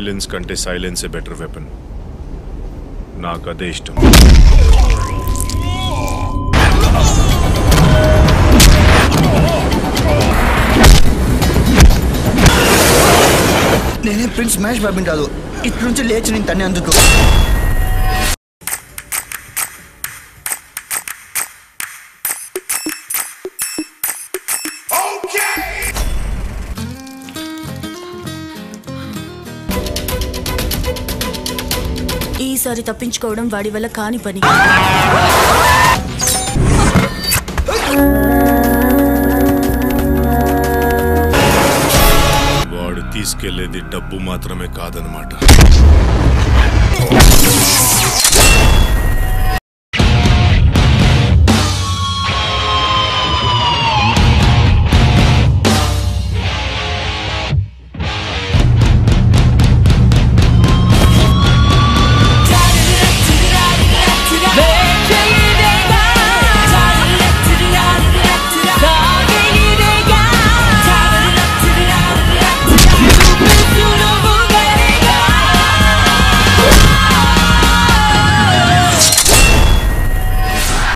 violence కంటే సైలెన్సే better weapon నాకు అదే ఇష్టం నేనే ప్రిన్స్ మహేష్ బాబుని కాదు ఇటు నుంచి లేచి నేను తన్ని అందుకు ఈసారి తప్పించుకోవడం వాడి వల్ల కాని పని వాడు తీసుకెళ్లేది డబ్బు మాత్రమే కాదనమాట